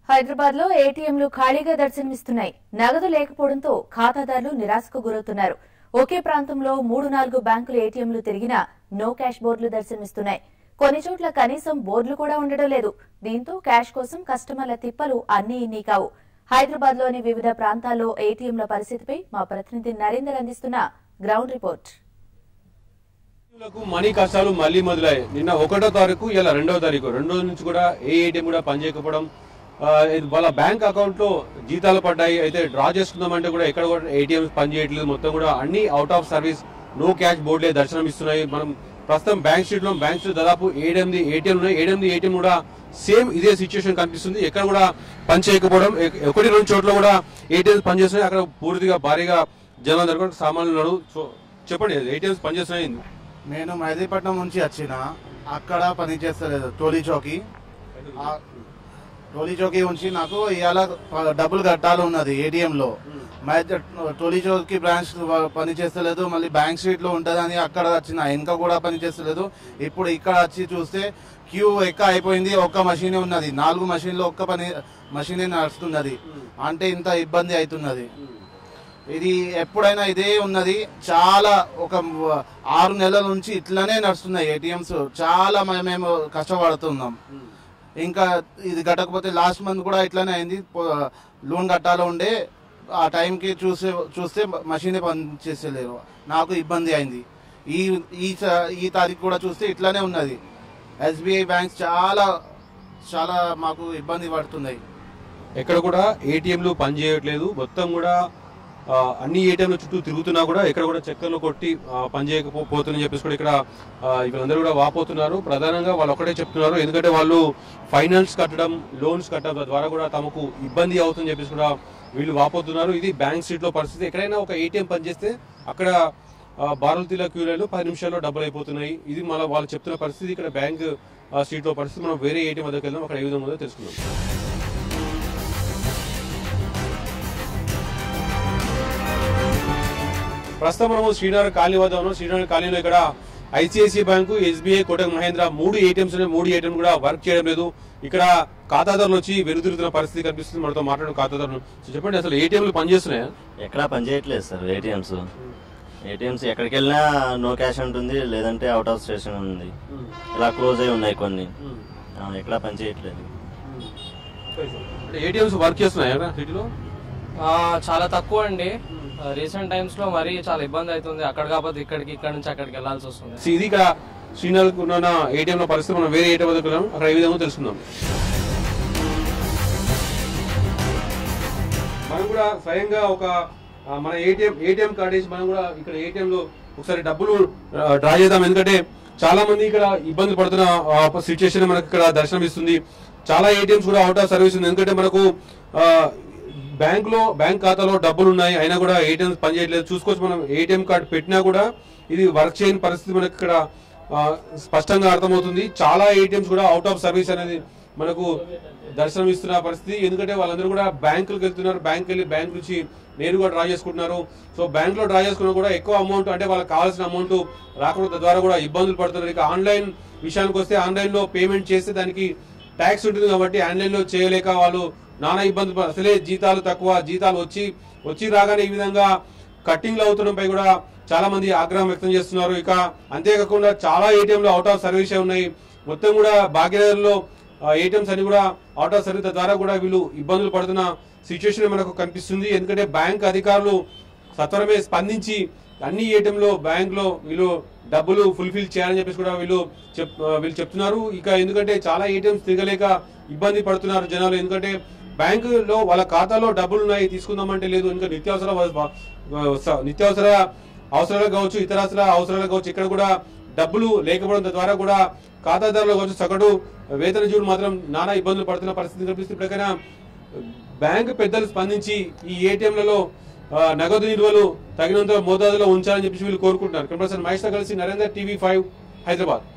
హైదరాబాద్ లో ఏటీఎంలు ఖాళీగా దర్శనమిస్తున్నాయి నగదు లేకపోవడంతో ఖాతాదారులు నిరాశకు గురవుతున్నారు ఒకే ప్రాంతంలో మూడు నాలుగు బ్యాంకుల ఏటీఎంలు తిరిగినా నో క్యాష్ బోర్డులు దర్శనమిస్తున్నాయి కొన్ని చోట్ల కనీసం బోర్డులు కూడా ఉండడం లేదు దీంతో క్యాష్ కోసం కస్టమర్ల తిప్పలు అన్నీ ఇన్నీ కావు హైదరాబాద్ లోని వివిధ ప్రాంతాల్లో ఏటీఎంల పరిస్థితిపై మా ప్రతినిధి నరేందర్ అందిస్తున్న గ్రౌండ్ రిపోర్ట్ లకు మనీ కష్టాలు మళ్ళీ మొదలయ్యాయి నిన్న ఒకటో తారీఖు ఇలా రెండో తారీఖు రెండు రోజుల నుంచి కూడా ఏ ఏటీఎం కూడా పనిచేయకపోవడం ఆ, ఇది వాళ్ళ బ్యాంక్ అకౌంట్ లో జీతాలు పడ్డాయి అయితే డ్రా చేసుకుందామంటే కూడా ఎక్కడ కూడా ఏటీఎం పనిచేయట్లేదు మొత్తం కూడా అన్ని out of service no cash బోర్డులే దర్శనం ఇస్తున్నాయి మనం ప్రస్తుతం బ్యాంక్ స్ట్రీట్ లో బ్యాంక్ స్ట్రీట్ దాదాపు ఏడెనిమిది ఏటీఎం ఉన్నాయి ఏడెనిమిది ఏటీఎం కూడా సేమ్ ఇదే సిచ్యువేషన్ కనిపిస్తుంది ఎక్కడ కూడా పని చేయకపోవడం ఎక్- ఒకటి రెండు చోట్ల కూడా ఏటీఎం పనిచేస్తున్నాయి అక్కడ పూర్తిగా భారీగా జనాలు దగ్గర సామాన్లు ఉన్నారు సో చెప్పండి ఏటీఎంస్ పనిచేస్తున్నాయి నేను మైదీపట్నం నుంచి వచ్చిన అక్కడ పని చేస్తలేదు టోలీ చౌకి ఆ టోలీ చౌకి ఉంచి నాకు ఇవాళ ప- డబ్బులు కట్టాలి ఉన్నది ఏటీఎం లో మైద టోలీ చౌకి బ్రాంచ్ పని చేస్తలేదు మళ్ళీ బ్యాంక్ స్ట్రీట్ లో ఉంటదని అక్కడ వచ్చిన వెనక కూడా పని చేస్తలేదు ఇప్పుడు ఇక్కడ వచ్చి చూస్తే క్యూ ఎక్క అయిపోయింది ఒక్క మషీనే ఉన్నది నాలుగు మషీన్లో ఒక్క పని మషీనే నడుస్తున్నది అంటే ఇంత ఇబ్బంది అవుతున్నది ఇది ఎప్పుడైనా ఇదే ఉన్నది చాలా ఒక ఆరు నెలల నుంచి ఇట్లానే నడుస్తున్నాయి ఏటీఎంస్ చాలా మ- మేము కష్టపడుతున్నాం ఇంకా ఇది కట్టకపోతే లాస్ట్ మంత్ కూడా ఇట్లానే అయింది పో- లోన్ కట్టాలో ఉండే ఆ టైంకి చూసే చూస్తే మషీనే పనిచేసలేరు నాకు ఇబ్బంది అయింది ఈ ఈ స- ఈ తారీఖు కూడా చూస్తే ఇట్లానే ఉన్నది ఎస్బీఐ బ్యాంక్స్ చాలా చాలా మాకు ఇబ్బంది పడుతున్నాయి ఎక్కడ కూడా ఏటీఎంలు పనిచేయట్లేదు మొత్తం కూడా ఆ, అన్ని ఏటీఎంల చుట్టూ తిరుగుతున్నా కూడా ఎక్కడ కూడా చక్కర్లు కొట్టి ఆ, పనిచేయకపోతుందని చెప్పేసి కూడా ఇక్కడ ఆ, వీళ్ళందరూ కూడా వాపోతున్నారు ప్రధానంగా వాళ్ళు ఒకటే చెప్తున్నారు ఎందుకంటే వాళ్ళు ఫైనాన్స్ కట్టడం లోన్స్ కట్టడం ద్వారా కూడా తమకు ఇబ్బంది అవుతుందని చెప్పేసి కూడా వీళ్ళు వాపోతున్నారు ఇది బ్యాంక్ స్ట్రీట్ లో పరిస్థితి ఎక్కడైనా ఒక ఏటీఎం పనిచేస్తే అక్కడ భారతీయ క్యూలలో పది నిమిషాల్లో డబ్బులు అయిపోతున్నాయి ఇది మళ్ళీ వాళ్ళు చెప్తున్న పరిస్థితి ఇక్కడ బ్యాంక్ స్ట్రీట్ లో పరిస్థితి మనం వేరే ఏటీఎం దగ్గరికి వెళ్దాం అక్కడ ఏ విధంగా ఉందో తెలుసుకుందాం ప్రస్తుతం మనము శ్రీనగర్ కాలనీ వద్ద ఉన్నాం శ్రీనగర్ కాలనీలో ఇక్కడ ICICI bank SBI Kotak Mahindra మూడు ఏటీఎంస్ ఉన్నాయి మూడు ఏటీఎం కూడా వర్క్ చేయడం లేదు ఇక్కడ ఖాతాదారులు వచ్చి వెలుతురుతున్న పరిస్థితి కనిపిస్తుంది మనతో మాట్లాడిన ఖాతాదారులు సో చెప్పండి అసలు ఏటీఎంలు పనిచేస్తున్నాయా ఎక్కడా పనిచేయట్లేదు సార్ ఏటీఎంస్ ఏటీఎంస్ ఎక్కడికి వెళ్ళినా నో క్యాష్ ఉంటుంది లేదంటే అవుట్ ఆఫ్ స్టేషన్ ఉంది ఇలా క్లోజ్ అయి ఉన్నాయి కొన్ని ఆ, ఎక్కడా పనిచేయట్లేదు ఏటీఎంస్ వర్క్ చేస్తున్నాయా సిటీలో ఆ, చాలా తక్కువ అండి రీసెంట్ టైమ్స్ లో మరీ చాలా ఇబ్బంది అవుతుంది అక్కడ కాకపోతే ఇక్కడికి ఇక్కడ నుంచి అక్కడికి వెళ్ళాల్సి వస్తుంది సో ఇది ఇక్కడ శ్రీనగర్ ఉన్న ఏటీఎం లో పరిస్థితి మనం వేరే ఏటీఎం దగ్గర ఉన్నాం. అక్కడ ఏ విధంగా తెలుసుకుందాం మనం కూడా స్వయంగా ఒక ఆ, మన ఏటీఎం ఏటీఎం కార్డ్ వేసి మనం కూడా ఇక్కడ ఏటీఎం లో ఒకసారి డబ్బులు డ్రా చేద్దాం ఎందుకంటే చాలా మంది ఇక్కడ ఇబ్బంది పడుతున్న సిచ్యుయేషన్ మనకి ఇక్కడ దర్శనం ఇస్తుంది చాలా ఏటీఎంస్ కూడా అవుట్ ఆఫ్ సర్వీస్ ఉంది ఎందుకంటే మనకు బ్యాంక్ లో బ్యాంక్ ఖాతాలో డబ్బులు ఉన్నాయి అయినా కూడా ఏటీఎం పనిచేయట్లేదు చూసుకోవచ్చు మనం ఏటీఎం కార్డు పెట్టినా కూడా ఇది వర్క్ చేయని పరిస్థితి మనకి ఇక్కడ ఆ, స్పష్టంగా అర్థమవుతుంది చాలా ఏటీఎంస్ కూడా అవుట్ ఆఫ్ సర్వీస్ అనేది మనకు దర్శనం ఇస్తున్న పరిస్థితి ఎందుకంటే వాళ్ళందరూ కూడా బ్యాంకులకు వెళ్తున్నారు బ్యాంక్ వెళ్ళి బ్యాంక్ నుంచి నేరుగా డ్రా చేసుకుంటున్నారు సో బ్యాంక్ లో డ్రా చేసుకున్నా కూడా ఎక్కువ అమౌంట్ అంటే వాళ్ళకి కావాల్సిన అమౌంట్ రాకుండా తద్వారా కూడా ఇబ్బందులు పడుతున్నారు ఇక ఆన్లైన్ విషయానికి వస్తే ఆన్లైన్ లో పేమెంట్ చేస్తే దానికి ట్యాక్స్ ఉంటుంది కాబట్టి ఆన్లైన్ లో చేయలేక వాళ్ళు నానా ఇబ్బందులు పడ- అసలే జీతాలు తక్కువ జీతాలు వచ్చి వచ్చి రాగానే ఈ విధంగా కట్టింగ్లు అవుతుండడంపై కూడా చాలా మంది ఆగ్రహం వ్యక్తం చేస్తున్నారు ఇక అంతేకాకుండా చాలా ఏటీఎంలు అవుట్ ఆఫ్ సర్వీస్ ఉన్నాయి మొత్తం కూడా భాగ్యనగర్లో ఏటీఎంస్ అన్ని కూడా అవుట్ ఆఫ్ సర్వీస్ ద్వారా కూడా వీళ్ళు ఇబ్బందులు పడుతున్న సిచ్యువేషన్ మనకు కనిపిస్తుంది ఎందుకంటే బ్యాంక్ అధికారులు సత్వరమే స్పందించి అన్ని ఏటీఎంలో బ్యాంక్ లో వీళ్ళు డబ్బులు ఫుల్ఫిల్ చేయాలని చెప్పేసి కూడా వీళ్ళు చెప్ ఆ, వీళ్ళు చెప్తున్నారు ఇక ఎందుకంటే చాలా ఏటీఎంస్ తిరగలేక ఇబ్బంది పడుతున్నారు జనాలు ఎందుకంటే బ్యాంకు లో వాళ్ళ ఖాతాలో డబ్బులు ఉన్నాయి తీసుకుందామంటే లేదు ఇంకా నిత్యావసర వ- వ- స- నిత్యావసర అవసరాలు కావచ్చు ఇతరాసర అవసరాలు కావచ్చు ఇక్కడ కూడా డబ్బులు లేకపోవడం ద్వారా కూడా ఖాతాదారులు కావచ్చు సగటు వేతన జీవులు మాత్రం నానా ఇబ్బందులు పడుతున్న పరిస్థితి కనిపిస్తుంది ఇప్పటికైనా బ్యాంకు పెద్దలు స్పందించి ఈ ఏటీఎంలలో ఆ, నగదు నిల్వలు తగినంత మోతాదులో ఉంచాలని చెప్పేసి వీళ్ళు కోరుకుంటున్నారు కెమెరా పర్సన్ మహేష్ తో కలిసి నరేందర్ టీవీ ఫైవ్ హైదరాబాద్